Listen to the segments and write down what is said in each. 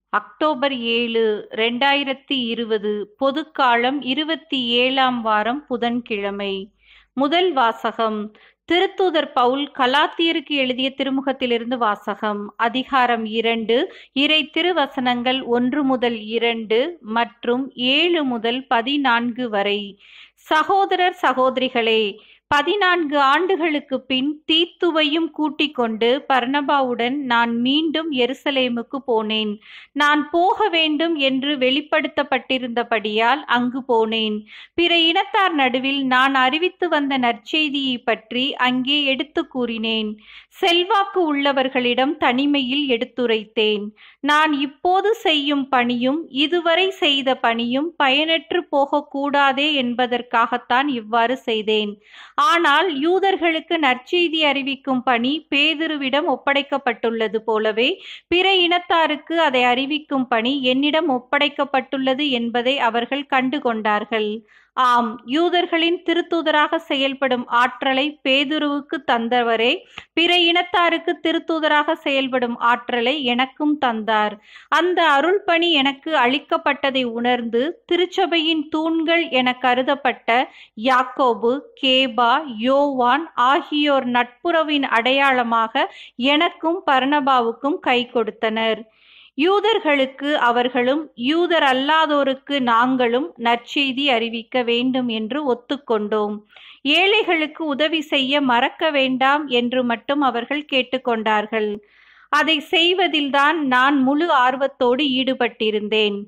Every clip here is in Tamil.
அக்டோபர் ஏழு ரெண்டாயிரத்தி இருபது பொதுக்காலம் இருபத்தி ஏழாம் வாரம் புதன்கிழமை முதல் வாசகம் திருத்தூதர் பவுல் கலாத்தியருக்கு எழுதிய திருமுகத்திலிருந்து வாசகம் அதிகாரம் இரண்டு இறை திருவசனங்கள் ஒன்று முதல் இரண்டு மற்றும் ஏழு முதல் பதினான்கு வரை சகோதரர் சகோதரிகளே பதினான்கு ஆண்டுகளுக்கு பின் தீத்துவையும் கூட்டிக் கொண்டு பர்னபாவுடன் நான் மீண்டும் எருசலேமுக்கு போனேன் நான் போக வேண்டும் என்று வெளிப்படுத்தப்பட்டிருந்தபடியால் அங்கு போனேன் பிற இனத்தார் நடுவில் நான் அறிவித்து வந்த நற்செய்தியை பற்றி அங்கே எடுத்து கூறினேன் செல்வாக்கு உள்ளவர்களிடம் தனிமையில் எடுத்துரைத்தேன் நான் இப்போது செய்யும் பணியும் இதுவரை செய்த பணியும் பயனற்று போகக்கூடாதே என்பதற்காகத்தான் இவ்வாறு செய்தேன் ஆனால் யூதர்களுக்கு நற்செய்தி அறிவிக்கும் பணி பேதுருவிடம் ஒப்படைக்கப்பட்டுள்ளது போலவே பிற இனத்தாருக்கு அதை அறிவிக்கும் பணி என்னிடம் ஒப்படைக்கப்பட்டுள்ளது என்பதை அவர்கள் கண்டுகொண்டார்கள் ஆம் யூதர்களின் திருத்தூதராக செயல்படும் ஆற்றலை பேதுருவுக்கு தந்தவரே பிற இனத்தாருக்கு திருத்தூதராக செயல்படும் ஆற்றலை எனக்கும் தந்தார் அந்த அருள் பணி எனக்கு அளிக்கப்பட்டதை உணர்ந்து திருச்சபையின் தூண்கள் என கருதப்பட்ட யாக்கோபு கேபா யோவான் ஆகியோர் நட்புறவின் அடையாளமாக எனக்கும் பர்ணபாவுக்கும் கை கொடுத்தனர் யூதர்களுக்கு அவர்களும் யூதர் அல்லாதோருக்கு நாங்களும் நற்செய்தி அறிவிக்க வேண்டும் என்று ஒத்துக்கொண்டோம் ஏழைகளுக்கு உதவி செய்ய மறக்க வேண்டாம் என்று மட்டும் அவர்கள் கேட்டுக்கொண்டார்கள் அதை செய்வதில்தான் நான் முழு ஆர்வத்தோடு ஈடுபட்டிருந்தேன்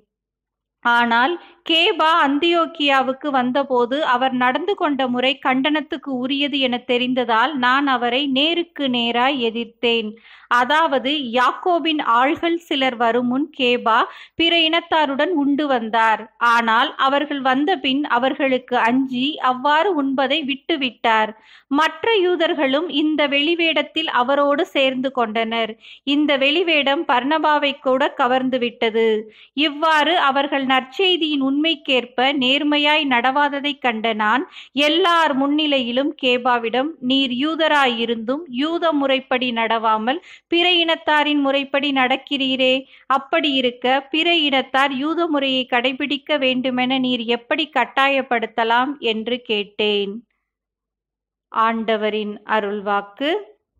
ஆனால் கேபா அந்தியோக்கியாவுக்கு வந்தபோது அவர் நடந்து கொண்ட முறை கண்டனத்துக்கு உரியது என தெரிந்ததால் நான் அவரை நேருக்கு நேராய் எதிர்த்தேன் அதாவது யாக்கோபின் ஆள்கள் சிலர் வருமுன் கேபா பிற இனத்தாருடன் உண்டு வந்தார் ஆனால் அவர்கள் வந்தபின் அவர்களுக்கு அஞ்சி அவ்வாறு உண்பதை விட்டுவிட்டார் மற்ற யூதர்களும் இந்த வெளிவேடத்தில் அவரோடு சேர்ந்து கொண்டனர் இந்த வெளிவேடம் பர்ணபாவை கூட கவர்ந்து விட்டது இவ்வாறு அவர்கள் நற்செய்தியின் உண்மைக்கேற்ப நேர்மையாய் நடவாததை கண்ட நான் எல்லார் முன்னிலையிலும் கேபாவிடம் நீர் யூதராயிருந்தும் யூத முறைப்படி நடவாமல் பிற இனத்தாரின் முறைப்படி நடக்கிறீரே அப்படி இருக்க பிற இனத்தார் யூத முறையை கடைபிடிக்க வேண்டுமென நீர் எப்படி கட்டாயப்படுத்தலாம் என்று கேட்டேன் ஆண்டவரின் அருள்வாக்கு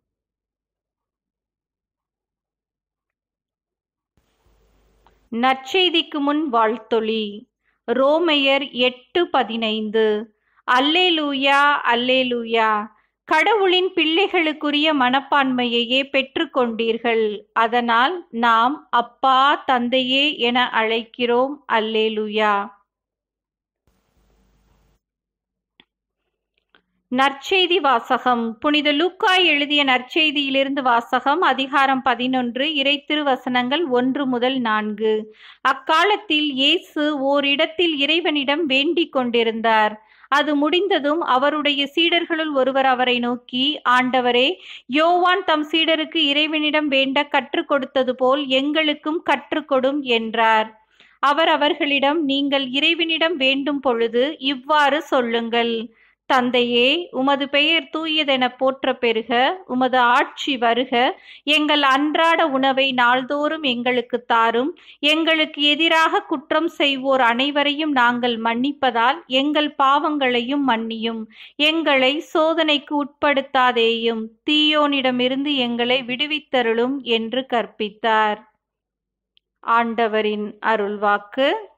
நற்செய்திக்கு முன் வாழ்த்தொளி ரோமையர் எட்டு பதினைந்து அல்லேலூயா அல்லேலூயா கடவுளின் பிள்ளைகளுக்குரிய மனப்பான்மையையே பெற்றுக்கொண்டீர்கள் அதனால் நாம் அப்பா தந்தையே என அழைக்கிறோம் அல்லேலூயா நற்செய்தி வாசகம் புனித லூக்காய் எழுதிய நற்செய்தியிலிருந்து வாசகம் அதிகாரம் பதினொன்று இறை திருவசனங்கள் ஒன்று முதல் நான்கு அக்காலத்தில் இயேசு ஓரிடத்தில் இறைவனிடம் வேண்டிக் கொண்டிருந்தார் அது முடிந்ததும் அவருடைய சீடர்களுள் ஒருவர் அவரை நோக்கி ஆண்டவரே யோவான் தம் சீடருக்கு இறைவனிடம் வேண்ட கற்றுக் கொடுத்தது போல் எங்களுக்கும் கற்றுக்கொடும் என்றார் அவர் அவர்களிடம் நீங்கள் இறைவனிடம் வேண்டும் பொழுது இவ்வாறு சொல்லுங்கள் தந்தையே உமது பெயர் தூயதென போற்ற பெறுக உமது ஆட்சி வருக எங்கள் அன்றாட உணவை நாள்தோறும் எங்களுக்கு தாரும் எங்களுக்கு எதிராக குற்றம் செய்வோர் அனைவரையும் நாங்கள் மன்னிப்பதால் எங்கள் பாவங்களையும் மன்னியும் எங்களை சோதனைக்கு உட்படுத்தாதேயும் தீயோனிடமிருந்து எங்களை விடுவித்தருளும் என்று கற்பித்தார் ஆண்டவரின் அருள்வாக்கு